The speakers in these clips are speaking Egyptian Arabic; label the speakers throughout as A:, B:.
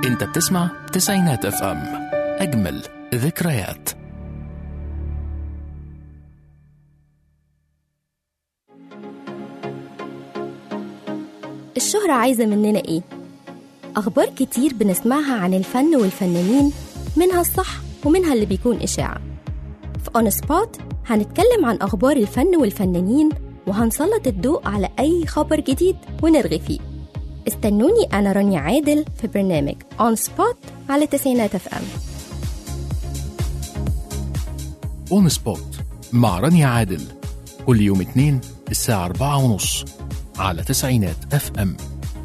A: انت بتسمع تسعينات اف ام اجمل ذكريات
B: الشهرة عايزة مننا إيه؟ أخبار كتير بنسمعها عن الفن والفنانين منها الصح ومنها اللي بيكون إشاعة في أون سبوت هنتكلم عن أخبار الفن والفنانين وهنسلط الضوء على أي خبر جديد ونرغي فيه استنوني أنا رانيا عادل في برنامج أون سبوت على تسعينات اف ام
A: اون سبوت مع رانيا عادل كل يوم اثنين الساعة أربعة ونص على تسعينات اف ام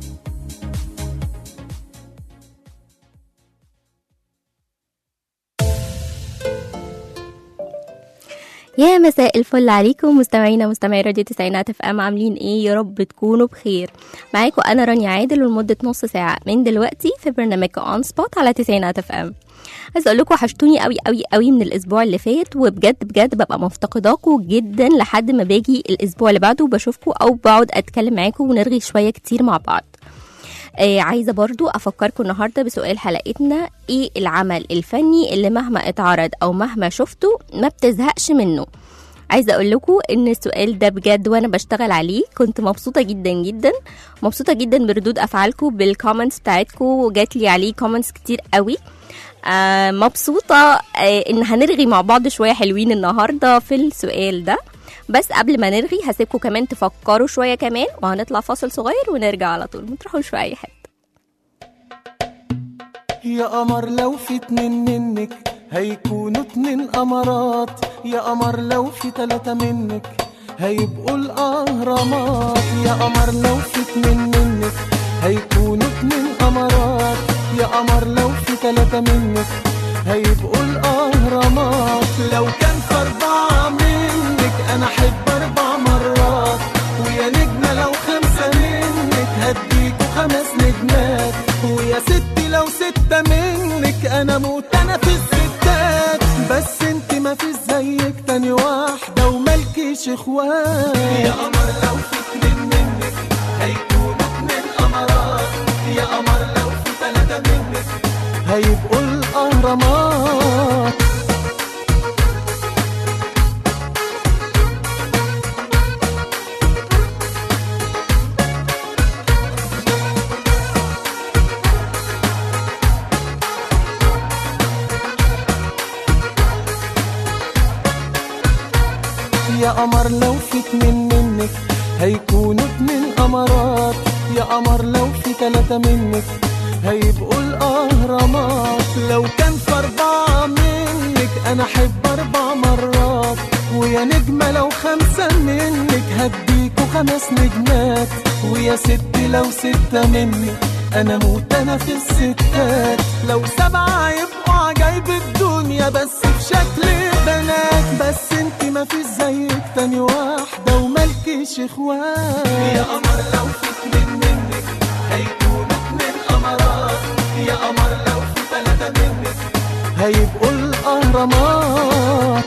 B: يا مساء الفل عليكم مستمعينا مستمعي راديو تسعينات اف ام عاملين ايه يا رب تكونوا بخير معاكم انا رانيا عادل ولمده نص ساعه من دلوقتي في برنامج اون سبوت على تسعينات اف ام عايز اقول لكم وحشتوني قوي قوي قوي من الاسبوع اللي فات وبجد بجد ببقى مفتقداكم جدا لحد ما باجي الاسبوع اللي بعده وبشوفكم او بقعد اتكلم معاكم ونرغي شويه كتير مع بعض آه عايزه برضو افكركم النهارده بسؤال حلقتنا ايه العمل الفني اللي مهما اتعرض او مهما شفته ما بتزهقش منه عايزه اقول لكم ان السؤال ده بجد وانا بشتغل عليه كنت مبسوطه جدا جدا مبسوطه جدا بردود افعالكم بالكومنتس بتاعتكم وجات لي عليه كومنتس كتير قوي آه مبسوطه آه ان هنرغي مع بعض شويه حلوين النهارده في السؤال ده بس قبل ما نرغي هسيبكم كمان تفكروا شويه كمان وهنطلع فاصل صغير ونرجع على طول ما تروحوش في اي حته
C: يا قمر لو في اتنين منك هيكونوا اتنين قمرات يا قمر لو في تلاتة منك هيبقوا الأهرامات يا قمر لو في اتنين منك هيكونوا اتنين قمرات يا قمر لو في تلاتة منك هيبقوا الأهرامات لو كان في أربعة منك أنا أحب أربع مرات ويا نجمة لو خمسة منك هديكوا خمس نجمات ويا ستي لو ستة منك أنا موت أنا في الستات بس انت ما في زيك تاني واحدة وملكيش اخوات يا قمر لو في اتنين منك هيكونوا اتنين قمرات يا قمر لو في تلاتة منك هيبقوا الأهرامات يا قمر لو في اتنين منك هيكونوا اتنين قمرات يا قمر لو في تلاتة منك هيبقوا الأهرامات لو كان في أربعة منك أنا أحب أربع مرات ويا نجمة لو خمسة منك هديكوا خمس نجمات ويا ست لو ستة منك أنا موت أنا في الستات لو سبعة يبقوا عجايب الدنيا بس في شكل بنات بس انت ما في زيك تاني واحدة وملكيش اخوات يا قمر لو في اتنين منك هيكونوا اتنين قمرات يا قمر لو في تلاتة منك هيبقوا الأهرامات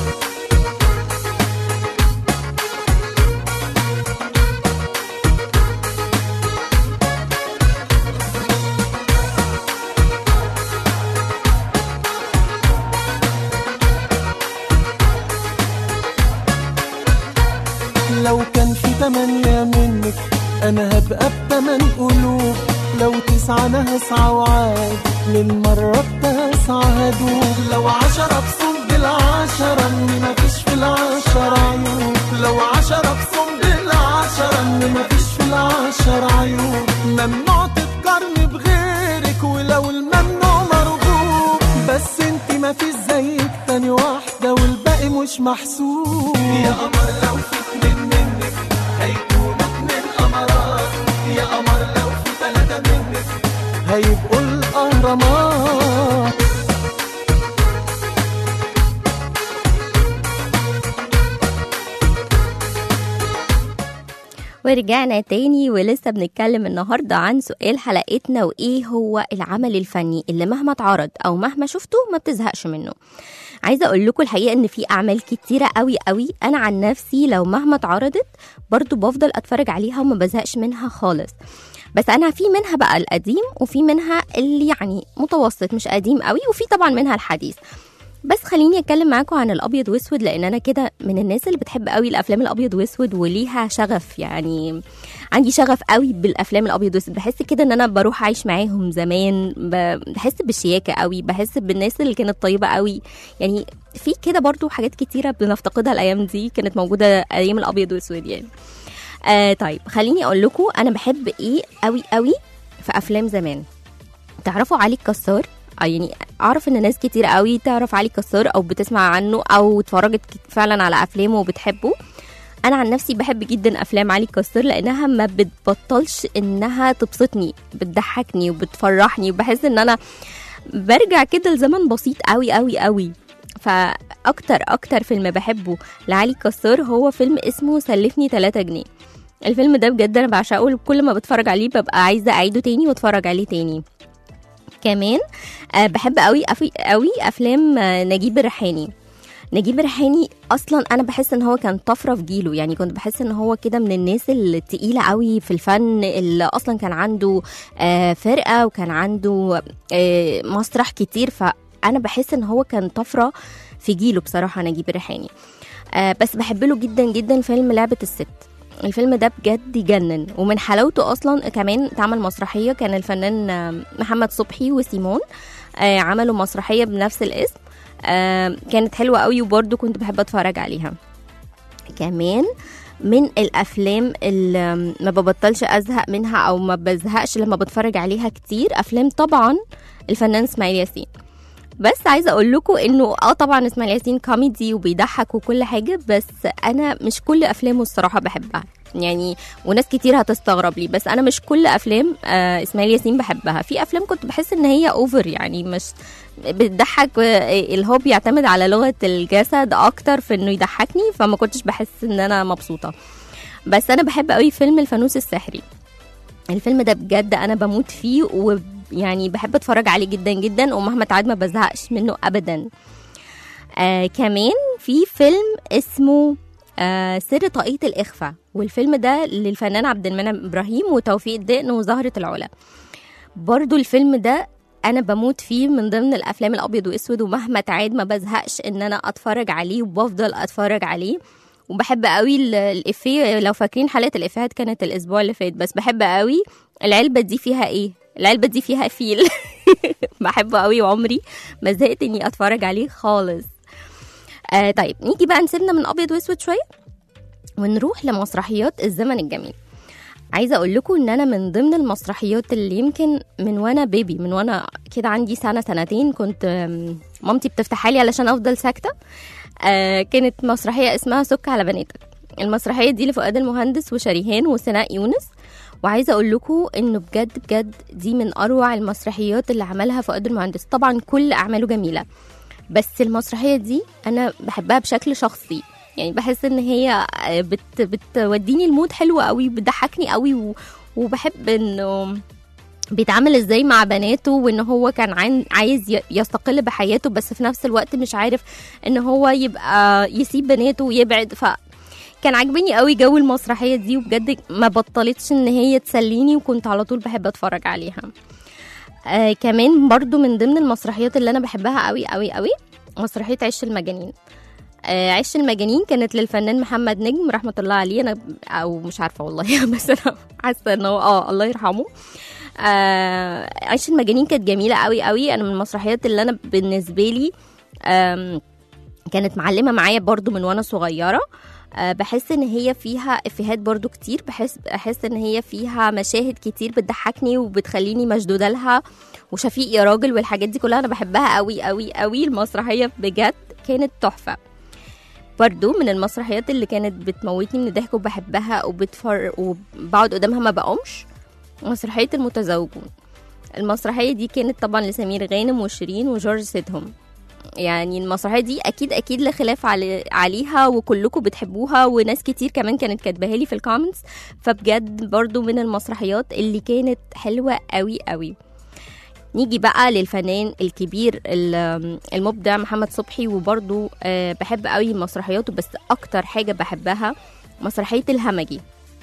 C: لو كان في تمانية منك أنا هبقى بتمن قلوب لو تسعة أنا هسعى وعاد للمرة التاسعة هدوب لو عشرة بصم بالعشرة إني مفيش في العشرة عيوب لو عشرة بصم بالعشرة إني مفيش في العشرة عيوب ممنوع تتقارني بغيرك ولو الممنوع مرغوب بس انتي مفيش زيك تاني واحدة والباقي مش محسوب يا قمر لو في اتنين منك هيكونوا اتنين قمرات يا قمر لو في تلاتة منك هيبقوا الأهرامات
B: ورجعنا تاني ولسه بنتكلم النهارده عن سؤال حلقتنا وايه هو العمل الفني اللي مهما اتعرض او مهما شفته ما بتزهقش منه عايزه اقول لكم الحقيقه ان في اعمال كتيره قوي قوي انا عن نفسي لو مهما اتعرضت برضو بفضل اتفرج عليها وما بزهقش منها خالص بس انا في منها بقى القديم وفي منها اللي يعني متوسط مش قديم قوي وفي طبعا منها الحديث بس خليني اتكلم معاكم عن الابيض واسود لان انا كده من الناس اللي بتحب قوي الافلام الابيض واسود وليها شغف يعني عندي شغف قوي بالافلام الابيض واسود بحس كده ان انا بروح اعيش معاهم زمان ب- بحس بالشياكه قوي بحس بالناس اللي كانت طيبه قوي يعني في كده برضو حاجات كتيره بنفتقدها الايام دي كانت موجوده ايام الابيض واسود يعني آه طيب خليني اقول لكم انا بحب ايه قوي قوي في افلام زمان تعرفوا علي الكسار آه يعني اعرف ان ناس كتير قوي تعرف علي كسار او بتسمع عنه او اتفرجت ك- فعلا على افلامه وبتحبه انا عن نفسي بحب جدا افلام علي كسار لانها ما بتبطلش انها تبسطني بتضحكني وبتفرحني وبحس ان انا برجع كده لزمن بسيط قوي قوي قوي فاكتر اكتر فيلم بحبه لعلي كسار هو فيلم اسمه سلفني 3 جنيه الفيلم ده بجد انا بعشقه كل ما بتفرج عليه ببقى عايزه اعيده تاني واتفرج عليه تاني كمان آه بحب قوي قوي قوي افلام آه نجيب الريحاني نجيب الريحاني اصلا انا بحس ان هو كان طفره في جيله يعني كنت بحس ان هو كده من الناس التقيله قوي في الفن اللي اصلا كان عنده آه فرقه وكان عنده آه مسرح كتير فانا بحس ان هو كان طفره في جيله بصراحه نجيب الريحاني آه بس بحب له جدا جدا فيلم لعبه الست الفيلم ده بجد يجنن ومن حلاوته اصلا كمان اتعمل مسرحيه كان الفنان آه، محمد صبحي وسيمون آه، عملوا مسرحيه بنفس الاسم آه، كانت حلوه قوي وبرده كنت بحب اتفرج عليها كمان من الافلام اللي ما ببطلش ازهق منها او ما بزهقش لما بتفرج عليها كتير افلام طبعا الفنان اسماعيل ياسين بس عايزه اقول لكم انه اه طبعا اسماعيل ياسين كوميدي وبيضحك وكل حاجه بس انا مش كل افلامه الصراحه بحبها يعني وناس كتير هتستغرب لي بس انا مش كل افلام آه اسماعيل ياسين بحبها في افلام كنت بحس ان هي اوفر يعني مش بتضحك آه، اللي هو بيعتمد على لغه الجسد اكتر في انه يضحكني فما كنتش بحس ان انا مبسوطه بس انا بحب قوي فيلم الفانوس السحري الفيلم ده بجد انا بموت فيه ويعني بحب اتفرج عليه جدا جدا ومهما تعاد ما بزهقش منه ابدا آه كمان في فيلم اسمه آه سر طاقية الإخفاء والفيلم ده للفنان عبد المنعم إبراهيم وتوفيق الدقن وزهرة العلا برضو الفيلم ده أنا بموت فيه من ضمن الأفلام الأبيض وأسود ومهما تعاد ما بزهقش إن أنا أتفرج عليه وبفضل أتفرج عليه وبحب قوي ال- الإفيه لو فاكرين حلقة الإفيهات كانت الأسبوع اللي فات بس بحب قوي العلبة دي فيها إيه العلبة دي فيها فيل بحبه قوي وعمري ما زهقت إني أتفرج عليه خالص آه طيب نيجي بقى نسيبنا من ابيض واسود شويه ونروح لمسرحيات الزمن الجميل عايزه اقول لكم ان انا من ضمن المسرحيات اللي يمكن من وانا بيبي من وانا كده عندي سنه سنتين كنت آم، مامتي بتفتحها لي علشان افضل ساكته آه كانت مسرحيه اسمها سك على بناتك المسرحيه دي لفؤاد المهندس وشريهان وسناء يونس وعايزه اقول لكم انه بجد بجد دي من اروع المسرحيات اللي عملها فؤاد المهندس طبعا كل اعماله جميله بس المسرحيه دي انا بحبها بشكل شخصي يعني بحس ان هي بت بتوديني المود حلو قوي بتضحكني قوي و... وبحب انه بيتعامل ازاي مع بناته وان هو كان عن... عايز ي- يستقل بحياته بس في نفس الوقت مش عارف ان هو يبقى يسيب بناته ويبعد ف كان عاجبني قوي جو المسرحيه دي وبجد ما بطلتش ان هي تسليني وكنت على طول بحب اتفرج عليها آه كمان برضو من ضمن المسرحيات اللي انا بحبها قوي قوي قوي مسرحيه عش المجانين آه عش المجانين كانت للفنان محمد نجم رحمه الله عليه انا او مش عارفه والله بس انا حاسه ان هو اه الله يرحمه آه عش المجانين كانت جميله قوي قوي انا من المسرحيات اللي انا بالنسبه لي آم، كانت معلمه معايا برضو من وانا صغيره آه، بحس ان هي فيها افيهات برضو كتير بحس بحس ان هي فيها مشاهد كتير بتضحكني وبتخليني مشدوده لها وشفيق يا راجل والحاجات دي كلها انا بحبها قوي قوي قوي المسرحيه بجد كانت تحفه برضو من المسرحيات اللي كانت بتموتني من الضحك وبحبها وبتفر وبقعد قدامها ما بقومش مسرحيه المتزوجون المسرحيه دي كانت طبعا لسمير غانم وشيرين وجورج سيدهم يعني المسرحيه دي اكيد اكيد لا خلاف علي عليها وكلكم بتحبوها وناس كتير كمان كانت كاتباها لي في الكومنتس فبجد برضو من المسرحيات اللي كانت حلوه قوي قوي نيجي بقى للفنان الكبير ال- المبدع محمد صبحي وبرضو آه، بحب قوي مسرحياته بس اكتر حاجه بحبها مسرحيه الهمجي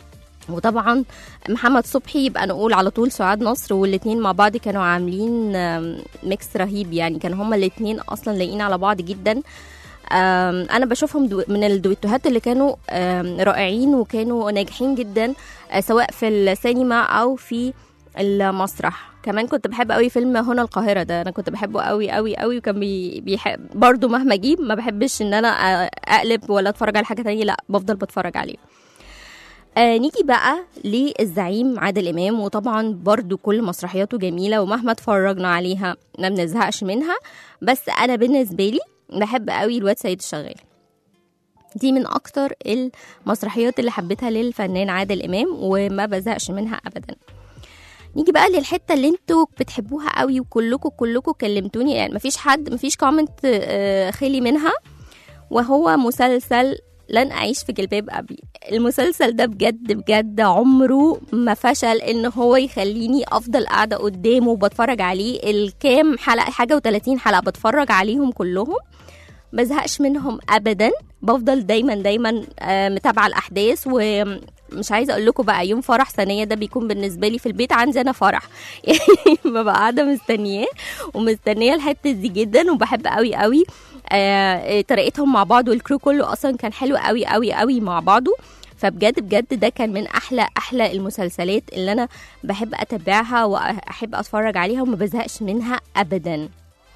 B: وطبعا محمد صبحي يبقى نقول على طول سعاد نصر والاتنين مع بعض كانوا عاملين آم، ميكس رهيب يعني كانوا هما الاتنين اصلا لايقين على بعض جدا آم، انا بشوفهم دو من الدويتوهات اللي كانوا آم، رائعين وكانوا ناجحين جدا آه، سواء في السينما او في المسرح كمان كنت بحب قوي فيلم هنا القاهره ده انا كنت بحبه قوي قوي قوي وكان بي بيحب برضه مهما اجيب ما بحبش ان انا آه، اقلب ولا اتفرج على حاجه تانية لا بفضل بتفرج عليه آه نيجي بقى للزعيم عادل امام وطبعا برضو كل مسرحياته جميله ومهما اتفرجنا عليها ما بنزهقش منها بس انا بالنسبه لي بحب قوي الواد سيد الشغال دي من اكتر المسرحيات اللي حبيتها للفنان عادل امام وما بزهقش منها ابدا نيجي بقى للحته اللي انتوا بتحبوها قوي وكلكم كلكم كلمتوني يعني مفيش حد مفيش كومنت آه، خالي منها وهو مسلسل لن أعيش في جلباب أبي المسلسل ده بجد بجد عمره ما فشل إن هو يخليني أفضل قاعدة قدامه وبتفرج عليه الكام حلقة حاجة و30 حلقة بتفرج عليهم كلهم بزهقش منهم أبدا بفضل دايما دايما آه، متابعة الأحداث ومش عايزة أقول لكم بقى يوم فرح ثانية ده بيكون بالنسبة لي في البيت عندي أنا فرح يعني ببقى قاعدة مستنياه ومستنية الحتة دي جدا وبحب قوي قوي آه، طريقتهم مع بعض والكرو كله اصلا كان حلو قوي قوي قوي مع بعضه فبجد بجد ده كان من احلى احلى المسلسلات اللي انا بحب اتابعها واحب اتفرج عليها وما بزهقش منها ابدا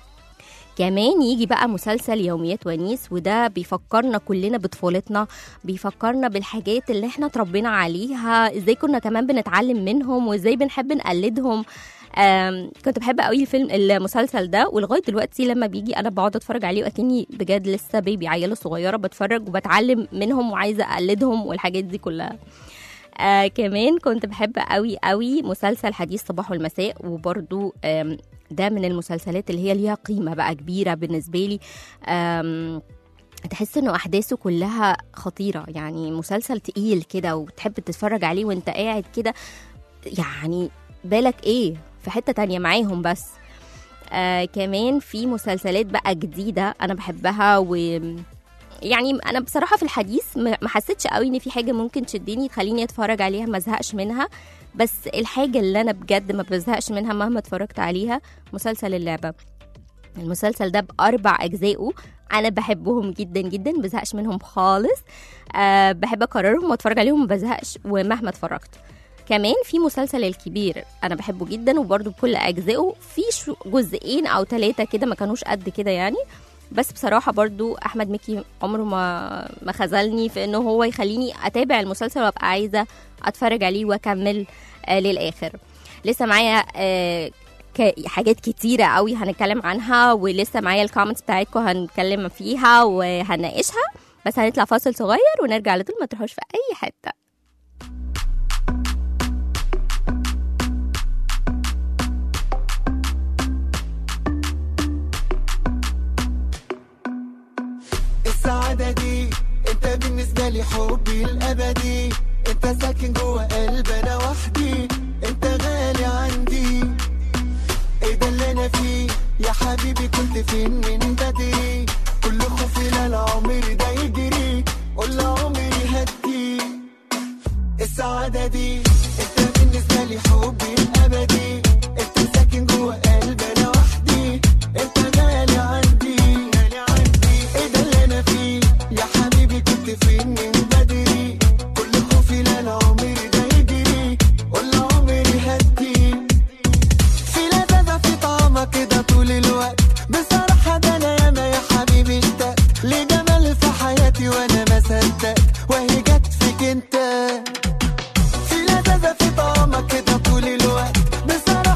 B: كمان يجي بقى مسلسل يوميات ونيس وده بيفكرنا كلنا بطفولتنا بيفكرنا بالحاجات اللي احنا اتربينا عليها ازاي كنا كمان بنتعلم منهم وازاي بنحب نقلدهم آم، كنت بحب قوي الفيلم المسلسل ده ولغايه دلوقتي لما بيجي انا بقعد اتفرج عليه واكني بجد لسه بيبي عيله صغيره بتفرج وبتعلم منهم وعايزه اقلدهم والحاجات دي كلها آه كمان كنت بحب قوي قوي مسلسل حديث صباح والمساء وبرضو آم، ده من المسلسلات اللي هي ليها قيمه بقى كبيره بالنسبه لي آم، تحس انه احداثه كلها خطيره يعني مسلسل تقيل كده وتحب تتفرج عليه وانت قاعد كده يعني بالك ايه في حته تانية معاهم بس آه كمان في مسلسلات بقى جديده انا بحبها و يعني انا بصراحه في الحديث ما ما حسيتش قوي ان في حاجه ممكن تشدني تخليني اتفرج عليها ما ازهقش منها بس الحاجه اللي انا بجد ما بزهقش منها مهما اتفرجت عليها مسلسل اللعبه المسلسل ده باربع اجزائه انا بحبهم جدا جدا ما بزهقش منهم خالص أه بحب اكررهم واتفرج عليهم ما بزهقش ومهما اتفرجت كمان في مسلسل الكبير انا بحبه جدا وبرده بكل اجزائه في شو- جزئين او ثلاثه كده ما كانوش قد كده يعني بس بصراحة برضو أحمد مكي عمره ما ما خذلني في إنه هو يخليني أتابع المسلسل وأبقى عايزة أتفرج عليه وأكمل آه للآخر لسه معايا آه ك- حاجات كتيرة قوي هنتكلم عنها ولسه معايا الكومنتس بتاعتكم هنتكلم فيها وهنناقشها بس هنطلع فاصل صغير ونرجع على طول ما تروحوش في أي حتة
C: السعادة دي انت بالنسبة لي حبي الأبدي انت ساكن جوه قلبي أنا وحدي انت غالي عندي ايه ده اللي أنا فيه يا حبيبي كنت فين من بدري كل خوفي لا العمر ده يجري قول عمري هدي السعادة دي انت بالنسبة لي حبي الأبدي انت ساكن جوه قلبي أنا وحدي انت غالي عندي غالي عندي ايه ده اللي انا فيه يا حبيبي كنت فين من بدري كل خوفي لا العمر ده يجري قول عمري هدي في لذاذة في طعمك كده طول الوقت بصراحة ده أنا ياما يا حبيبي اشتقت لجمال في حياتي وأنا ما صدقت وهي جت فيك أنت في لذاذة في طعمك كده طول الوقت بصراحة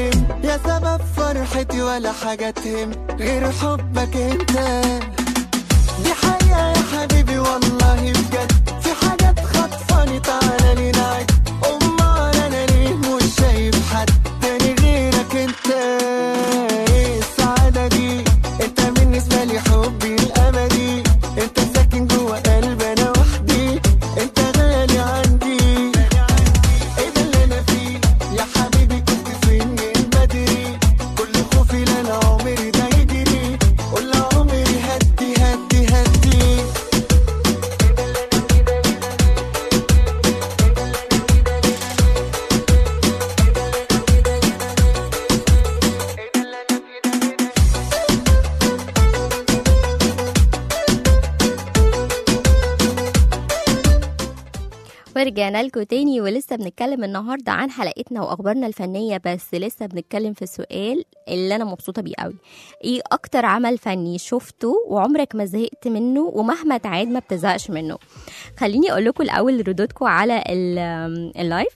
C: مهم يا سبب فرحتي ولا حاجة تهم غير حبك انت دي حقيقة يا حبيبي والله بجد في حاجات خطفاني تعالى لي نعد أمال أنا ليه مش شايف حد تاني غيرك انت ايه السعادة دي انت بالنسبة لي حبي الأبدي انت ساكن جوا قلبي أنا وحدي انت غالي عندي ايه ده اللي انا فيه يا حبيبي كنت فين من بدري كل خوفي لا انا عمري ده يجري قول عمري هدي هدي هدي
B: ورجعنا لكم تاني ولسه بنتكلم النهارده عن حلقتنا واخبارنا الفنيه بس لسه بنتكلم في السؤال اللي انا مبسوطه بيه قوي ايه اكتر عمل فني شفته وعمرك ما زهقت منه ومهما تعاد ما بتزهقش منه خليني اقول لكم الاول ردودكم على ال- اللايف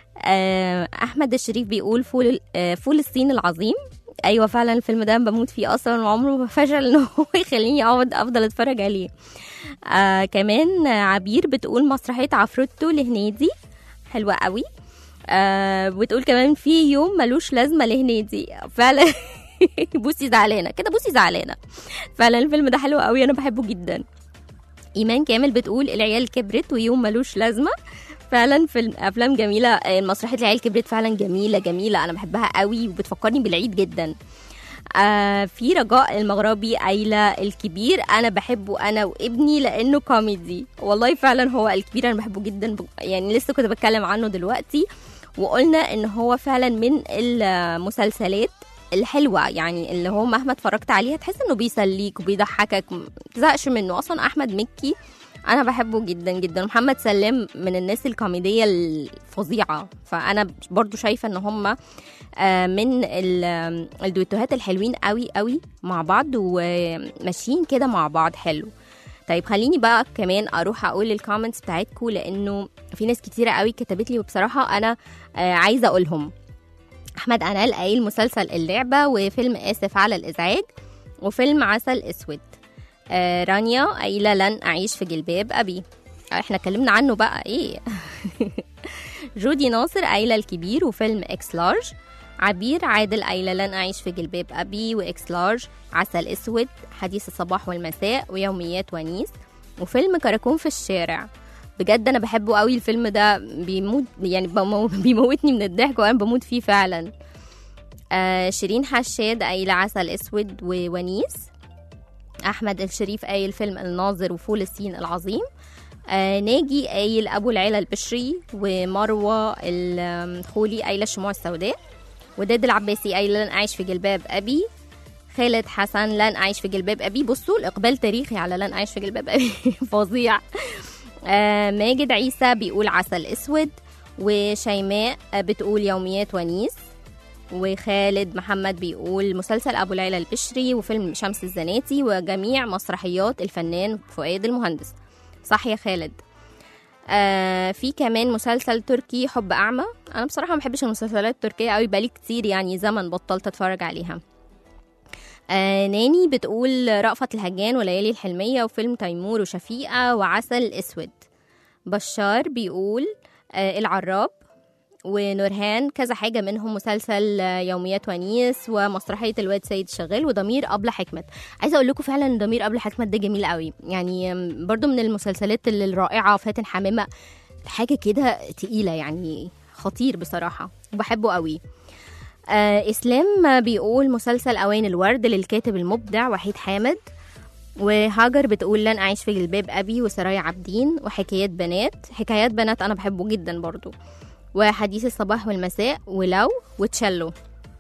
B: آه، احمد الشريف بيقول فول آه، فول الصين العظيم ايوه فعلا الفيلم ده أنا بموت فيه اصلا وعمره ما فشل ان هو يخليني اقعد افضل اتفرج عليه آه كمان آه، عبير بتقول مسرحيه عفروتو لهنيدي حلوه قوي آه بتقول كمان في يوم ملوش لازمه لهنيدي فعلا بوسي زعلانه كده بوسي زعلانه فعلا الفيلم ده حلو قوي انا بحبه جدا ايمان كامل بتقول العيال كبرت ويوم ملوش لازمه فعلا في الافلام جميله آه، مسرحيه العيال كبرت فعلا جميله جميله انا بحبها قوي وبتفكرني بالعيد جدا آه في رجاء المغربي قايله الكبير انا بحبه انا وابني لانه كوميدي والله فعلا هو الكبير انا بحبه جدا ب- يعني لسه كنت بتكلم عنه دلوقتي وقلنا ان هو فعلا من المسلسلات الحلوه يعني اللي هو مهما اتفرجت عليها تحس انه بيسليك وبيضحكك ما تزهقش منه اصلا احمد مكي انا بحبه جدا جدا محمد سلام من الناس الكوميديه الفظيعه فانا برضو شايفه ان هم آه، من ال- آم، الدويتوهات الحلوين قوي قوي مع بعض وماشيين كده مع بعض حلو طيب خليني بقى كمان اروح اقول الكومنتس بتاعتكم لانه في ناس كتيره قوي كتبت لي وبصراحه انا آه، عايزه اقولهم احمد انال قايل مسلسل اللعبه وفيلم اسف على الازعاج وفيلم عسل اسود آه، رانيا قايله لن اعيش في جلباب ابي احنا اتكلمنا عنه بقى ايه جودي ناصر قايله الكبير وفيلم اكس لارج عبير عادل قايله لن اعيش في جلباب ابي واكس لارج عسل اسود حديث الصباح والمساء ويوميات ونيس وفيلم كراكون في الشارع بجد انا بحبه قوي الفيلم ده بيموت يعني بمو- بيموتني من الضحك وانا بموت فيه فعلا آه شيرين حشاد قايله عسل اسود وونيس احمد الشريف قايل فيلم الناظر وفول الصين العظيم آه ناجي قايل ابو العلا البشري ومروه الخولي قايله الشموع السوداء وداد العباسي قايله لن اعيش في جلباب ابي خالد حسن لن اعيش في جلباب ابي بصوا الاقبال تاريخي على لن اعيش في جلباب ابي فظيع آه ماجد عيسى بيقول عسل اسود وشيماء آه، بتقول يوميات ونيس وخالد محمد بيقول مسلسل ابو ليلى البشري وفيلم شمس الزناتي وجميع مسرحيات الفنان فؤاد المهندس صح يا خالد آه في كمان مسلسل تركي حب اعمى انا بصراحه ما بحبش المسلسلات التركيه قوي بقالي كتير يعني زمن بطلت اتفرج عليها آه ناني بتقول رأفت الهجان وليالي الحلمية وفيلم تيمور وشفيقة وعسل اسود بشار بيقول آه العراب ونورهان كذا حاجة منهم مسلسل آه، يوميات ونيس ومسرحية الواد سيد شغال وضمير أبلة حكمت عايزة أقول لكم فعلا ضمير أبلة حكمت ده جميل قوي يعني آم، برضو من المسلسلات اللي الرائعة فاتن حمامة حاجة كده تقيلة يعني خطير بصراحة وبحبه قوي آه إسلام بيقول مسلسل أوان الورد للكاتب المبدع وحيد حامد وهاجر بتقول لن أعيش في جلباب أبي وسرايا عابدين وحكايات بنات حكايات بنات أنا بحبه جدا برضو وحديث الصباح والمساء ولو وتشلو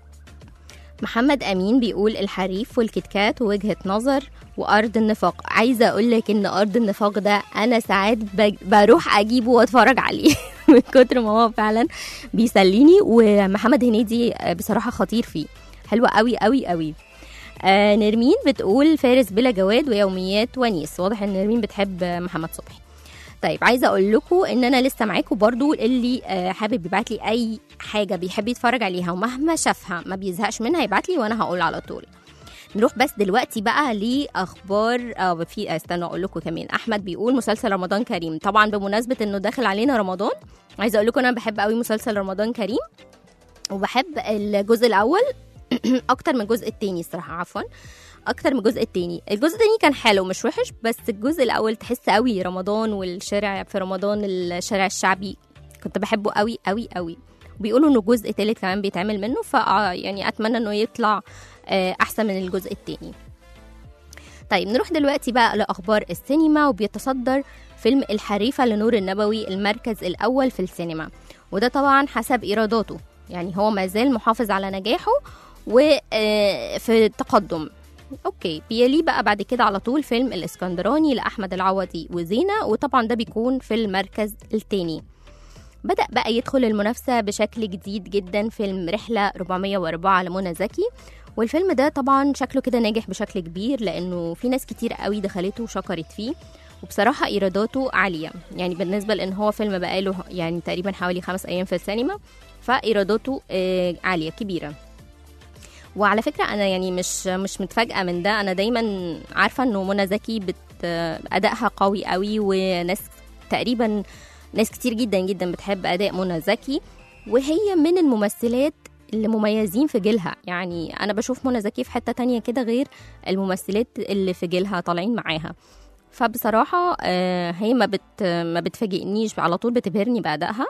B: محمد أمين بيقول الحريف والكتكات ووجهة نظر وأرض النفاق عايزة أقول لك إن أرض النفاق ده أنا ساعات بج- بروح أجيبه وأتفرج عليه من كتر ما هو فعلا بيسليني ومحمد هنيدي آه، بصراحة خطير فيه حلوة قوي قوي قوي آه نرمين بتقول فارس بلا جواد ويوميات ونيس واضح ان نرمين بتحب آه، محمد صبحي طيب عايزه اقول لكم ان انا لسه معاكم برضو اللي آه، حابب يبعت لي اي حاجه بيحب يتفرج عليها ومهما شافها ما بيزهقش منها يبعت لي وانا هقول على طول نروح بس دلوقتي بقى لاخبار آه في استنى اقول لكم كمان احمد بيقول مسلسل رمضان كريم طبعا بمناسبه انه داخل علينا رمضان عايزه اقول لكم انا بحب قوي مسلسل رمضان كريم وبحب الجزء الاول اكتر من الجزء التاني الصراحه عفوا اكتر من الجزء التاني الجزء التاني كان حلو مش وحش بس الجزء الاول تحس قوي رمضان والشارع في رمضان الشارع الشعبي كنت بحبه قوي قوي قوي بيقولوا انه جزء تالت كمان بيتعمل منه ف يعني اتمنى انه يطلع آه، احسن من الجزء التاني طيب نروح دلوقتي بقى لاخبار السينما وبيتصدر فيلم الحريفه لنور النبوي المركز الاول في السينما وده طبعا حسب ايراداته يعني هو ما زال محافظ على نجاحه وفي التقدم اوكي بيليه بقى بعد كده على طول فيلم الاسكندراني لاحمد العوضي وزينه وطبعا ده بيكون في المركز التاني بدأ بقى يدخل المنافسة بشكل جديد جدا فيلم رحلة 404 لمنى زكي والفيلم ده طبعا شكله كده ناجح بشكل كبير لأنه في ناس كتير قوي دخلته وشكرت فيه وبصراحة إيراداته عالية يعني بالنسبة لأن هو فيلم بقاله يعني تقريبا حوالي خمس أيام في السينما فإيراداته آه، عالية كبيرة وعلى فكرة أنا يعني مش مش متفاجئة من ده أنا دايما عارفة إنه منى زكي بت أدائها قوي قوي وناس تقريبا ناس كتير جدا جدا بتحب أداء منى زكي وهي من الممثلات اللي مميزين في جيلها يعني أنا بشوف منى زكي في حتة تانية كده غير الممثلات اللي في جيلها طالعين معاها فبصراحة آه، هي ما بت ما بتفاجئنيش على طول بتبهرني بأدائها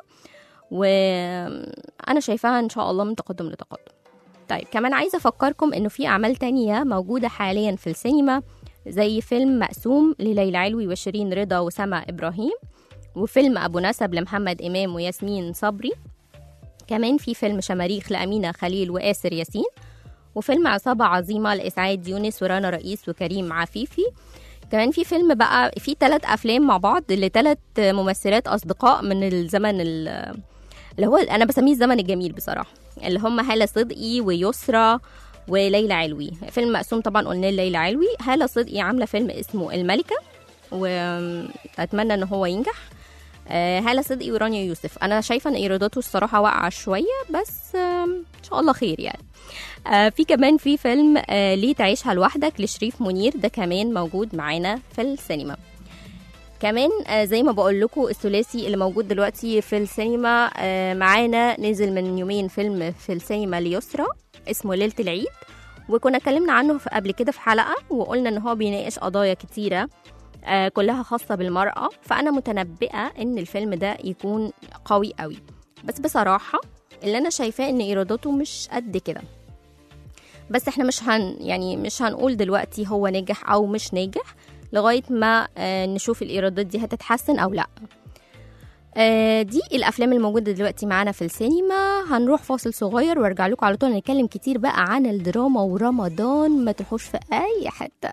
B: وأنا شايفاها إن شاء الله من تقدم لتقدم طيب كمان عايزة أفكركم إنه في أعمال تانية موجودة حاليا في السينما زي فيلم مقسوم لليلى علوي وشيرين رضا وسما إبراهيم وفيلم أبو نسب لمحمد إمام وياسمين صبري كمان في فيلم شماريخ لأمينة خليل وآسر ياسين وفيلم عصابة عظيمة لإسعاد يونس ورانا رئيس وكريم عفيفي كمان في فيلم بقى في ثلاث أفلام مع بعض لثلاث ممثلات أصدقاء من الزمن ال- اللي هو أنا بسميه الزمن الجميل بصراحة اللي هم هالة صدقي ويسرى وليلى علوي فيلم مقسوم طبعا قلنا ليلى علوي هالة صدقي عاملة فيلم اسمه الملكة وأتمنى إن هو ينجح آه، هالة صدقي ورانيا يوسف انا شايفه ان ايراداته الصراحه واقعه شويه بس آم، ان شاء الله خير يعني آه، في كمان في فيلم آه، ليه تعيشها لوحدك لشريف منير ده كمان موجود معانا في السينما كمان آه، زي ما بقول لكم الثلاثي اللي موجود دلوقتي في السينما آه، معانا نزل من يومين فيلم في السينما ليسرى اسمه ليلة العيد وكنا اتكلمنا عنه في- قبل كده في حلقة وقلنا ان هو بيناقش قضايا كتيرة آه، كلها خاصة بالمرأة فأنا متنبئة إن الفيلم ده يكون قوي قوي بس بصراحة اللي أنا شايفاه إن إيراداته مش قد كده بس احنا مش هن يعني مش هنقول دلوقتي هو نجح أو مش ناجح لغاية ما آه، نشوف الإيرادات دي هتتحسن أو لأ آه، دي الافلام الموجوده دلوقتي معانا في السينما هنروح فاصل صغير وارجع لكم على طول نتكلم كتير بقى عن الدراما ورمضان ما تروحوش في اي حته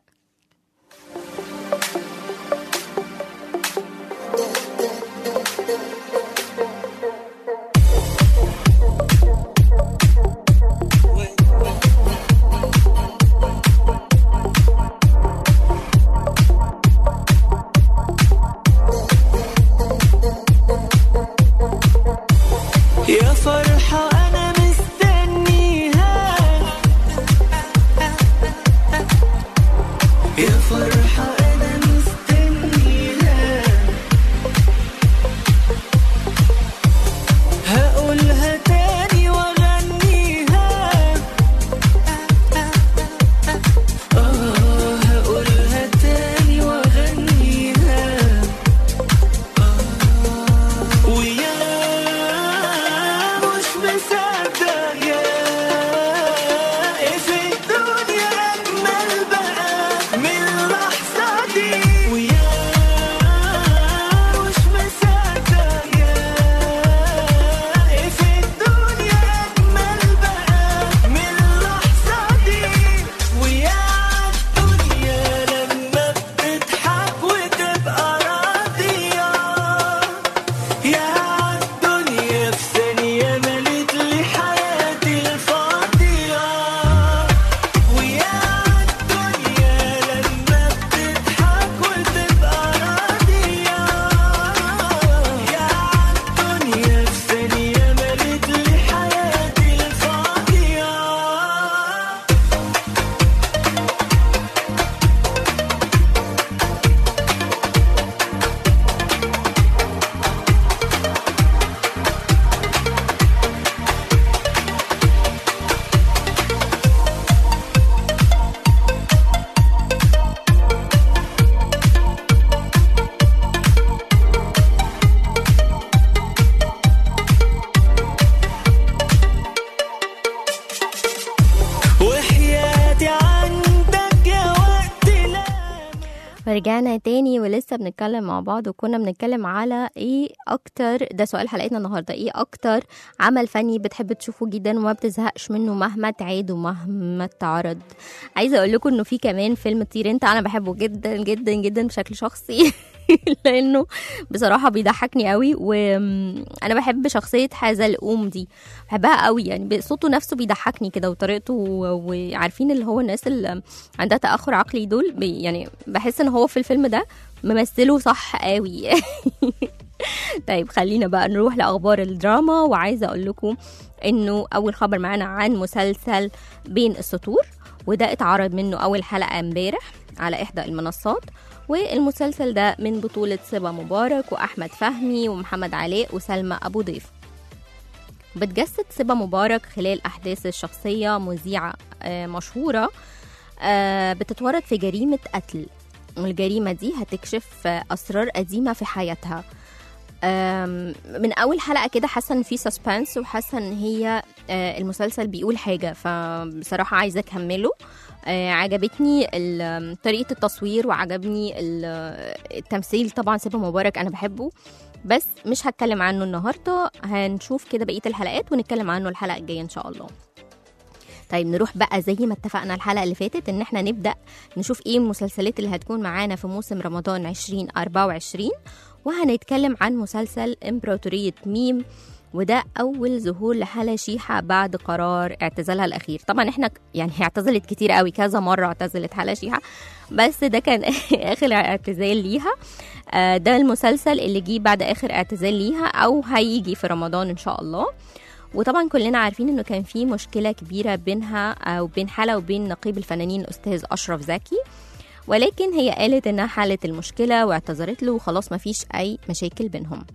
D: يا فرحة أنا مستنيها
B: ورجعنا تاني ولسه بنتكلم مع بعض وكنا بنتكلم على ايه اكتر ده سؤال حلقتنا النهارده ايه اكتر عمل فني بتحب تشوفه جدا وما بتزهقش منه مهما تعاد ومهما اتعرض عايزه اقول لكم انه في كمان فيلم طير انت انا بحبه جدا جدا جدا بشكل شخصي لانه بصراحه بيضحكني قوي وانا بحب شخصيه حزلقوم دي بحبها قوي يعني صوته نفسه بيضحكني كده وطريقته و- وعارفين اللي هو الناس اللي عندها تاخر عقلي دول بي يعني بحس ان هو في الفيلم ده ممثله صح قوي طيب خلينا بقى نروح لاخبار الدراما وعايزه اقول لكم انه اول خبر معانا عن مسلسل بين السطور وده اتعرض منه اول حلقه امبارح على احدى المنصات والمسلسل ده من بطولة صبا مبارك وأحمد فهمي ومحمد علاء وسلمى أبو ضيف بتجسد صبا مبارك خلال أحداث الشخصية مذيعة آه، مشهورة آه، بتتورط في جريمة قتل والجريمة دي هتكشف آه، أسرار قديمة في حياتها آم، من أول حلقة كده حاسة إن في سسبنس وحاسة إن هي آه، المسلسل بيقول حاجة فبصراحة عايزة أكمله آه، عجبتني ال- طريقة التصوير وعجبني ال- التمثيل طبعا سيبا مبارك أنا بحبه بس مش هتكلم عنه النهاردة هنشوف كده بقية الحلقات ونتكلم عنه الحلقة الجاية إن شاء الله طيب نروح بقى زي ما اتفقنا الحلقة اللي فاتت ان احنا نبدأ نشوف ايه المسلسلات اللي هتكون معانا في موسم رمضان 2024 وهنتكلم عن مسلسل امبراطورية ميم وده أول ظهور لحلا شيحة بعد قرار اعتزالها الأخير طبعا احنا ك- يعني هي اعتزلت كتير قوي كذا مرة اعتزلت حلا شيحة بس ده كان آخر اعتزال ليها آه، ده المسلسل اللي جه بعد آخر اعتزال ليها أو هيجي في رمضان إن شاء الله وطبعا كلنا عارفين انه كان في مشكله كبيره بينها او بين حلا وبين نقيب الفنانين الاستاذ اشرف زكي ولكن هي قالت انها حلت المشكله واعتذرت له وخلاص مفيش اي مشاكل بينهم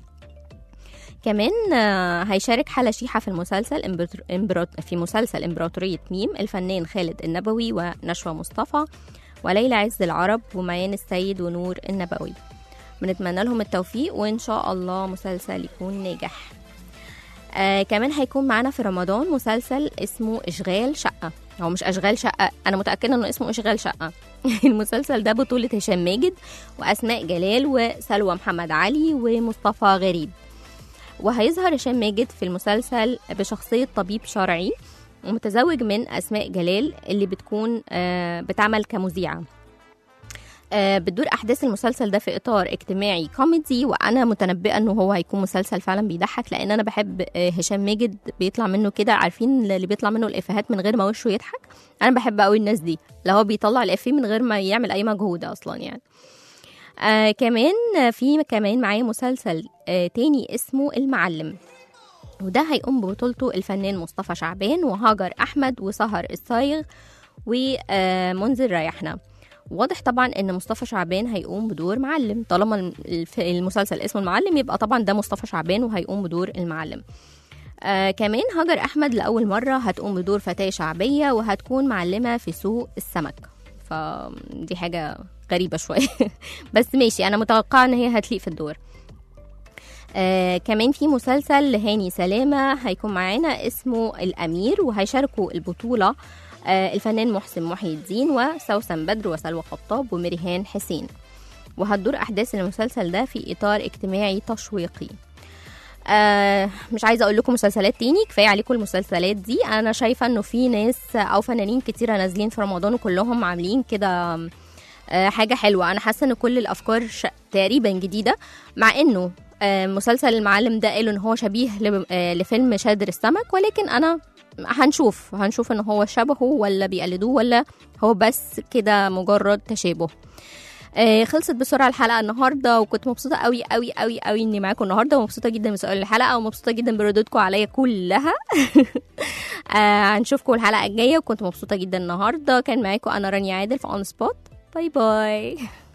B: كمان آه، هيشارك حلا شيحة في المسلسل إمبراطور- إمبراط- في مسلسل إمبراطورية ميم الفنان خالد النبوي ونشوى مصطفى وليلى عز العرب وميان السيد ونور النبوي بنتمنى لهم التوفيق وإن شاء الله مسلسل يكون ناجح آه كمان هيكون معانا في رمضان مسلسل اسمه اشغال شقه هو مش اشغال شقه انا متاكده انه اسمه اشغال شقه المسلسل ده بطوله هشام ماجد واسماء جلال وسلوى محمد علي ومصطفى غريب وهيظهر هشام ماجد في المسلسل بشخصيه طبيب شرعي ومتزوج من اسماء جلال اللي بتكون آه بتعمل كمذيعه آه، بتدور احداث المسلسل ده في اطار اجتماعي كوميدي وانا متنبئه انه هو هيكون مسلسل فعلا بيضحك لان انا بحب آه، هشام ماجد بيطلع منه كده عارفين اللي بيطلع منه الافيهات من غير ما وشه يضحك انا بحب قوي الناس دي اللي هو بيطلع الافيه من غير ما يعمل اي مجهود اصلا يعني آه كمان آه، في كمان معايا مسلسل آه تاني اسمه المعلم وده هيقوم ببطولته الفنان مصطفى شعبان وهاجر احمد وسهر الصايغ ومنذر ريحنا واضح طبعا ان مصطفى شعبان هيقوم بدور معلم طالما الف- المسلسل اسمه المعلم يبقى طبعا ده مصطفى شعبان وهيقوم بدور المعلم آه كمان هاجر احمد لاول مره هتقوم بدور فتاه شعبيه وهتكون معلمه في سوق السمك فدي حاجه غريبه شويه بس ماشي انا متوقعه ان هي هتليق في الدور آه كمان في مسلسل لهاني سلامة هيكون معانا اسمه الأمير وهيشاركوا البطولة آه الفنان محسن محي الدين وسوسن بدر وسلوى خطاب ومريهان حسين وهتدور أحداث المسلسل ده في إطار اجتماعي تشويقي آه مش عايزه اقول لكم مسلسلات تاني كفايه عليكم المسلسلات دي انا شايفه انه في ناس او فنانين كتيره نازلين في رمضان وكلهم عاملين كده آه، حاجه حلوه انا حاسه ان كل الافكار ش... تقريبا جديده مع انه آه، مسلسل المعلم ده قالوا ان هو شبيه ل... آه، لفيلم شادر السمك ولكن انا هنشوف هنشوف ان هو شبهه ولا بيقلدوه ولا هو بس كده مجرد تشابه آه، خلصت بسرعه الحلقه النهارده وكنت مبسوطه قوي قوي قوي قوي اني معاكم النهارده ومبسوطه جدا بسؤال الحلقه ومبسوطه جدا بردودكم عليا كلها آه، هنشوفكم الحلقه الجايه وكنت مبسوطه جدا النهارده كان معاكم انا رانيا عادل في اون سبوت باي باي